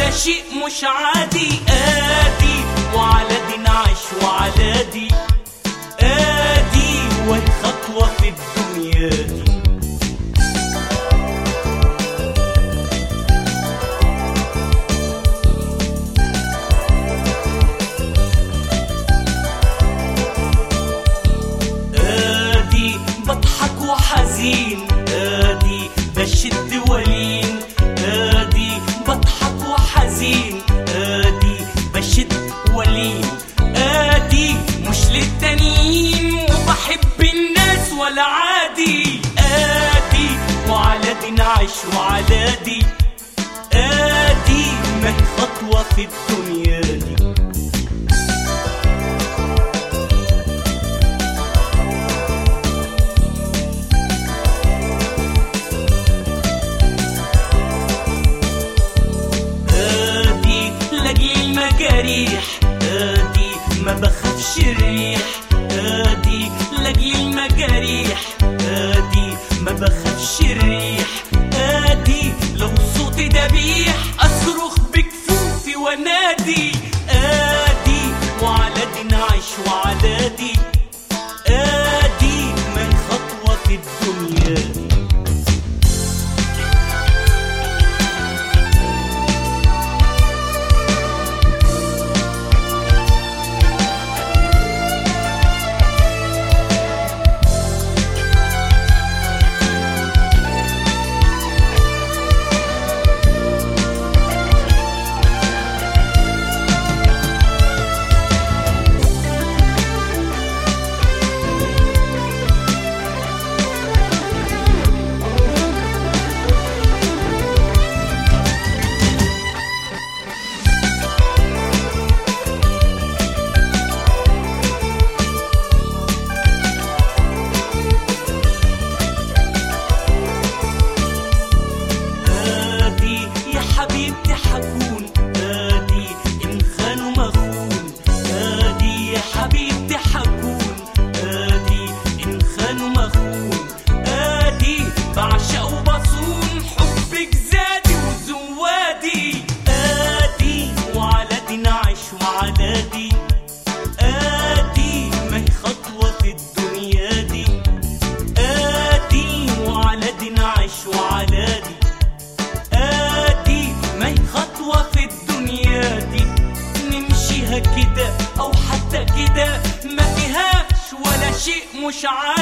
ولا شيء مش عادي ادي وعلى دي نعيش وعلى دي ادي وهي خطوة في الدنيا دي ادي بضحك وحزين ادي بشد ولين ادي بضحك وحزين ادي بشد ولين ادي مش للتانيين وبحب الناس ولا عادي ادي وعلى دي نعيش وعلى دي ادي ما هي خطوة في الدنيا دي ادي لاجل المجاريح ادي ما بخافش الريح ادي لاجل المجاريح ادي ما بخافش الريح ادي لو صوتي دبيح اصرخ بكفوفي وانادي ادي وعلى دي نعيش وعلى دي ادي ما هي خطوة في الدنيا دي ادي يا حبيبتي حكون ادي ان خانوا مخون ادي يا حبيبتي حكون ادي ان خانوا مخون ادي بعشق وبصون حبك زادي وزوادي ادي وعلى دي نعيش وعلى دي ادي ما هي خطوة في الدنيا دي ادي وعلى دي نعيش وعلى دي ادي ما هي خطوة في الدنيا دي نمشيها كده او حتى كده ما فيهاش ولا شيء مش عادي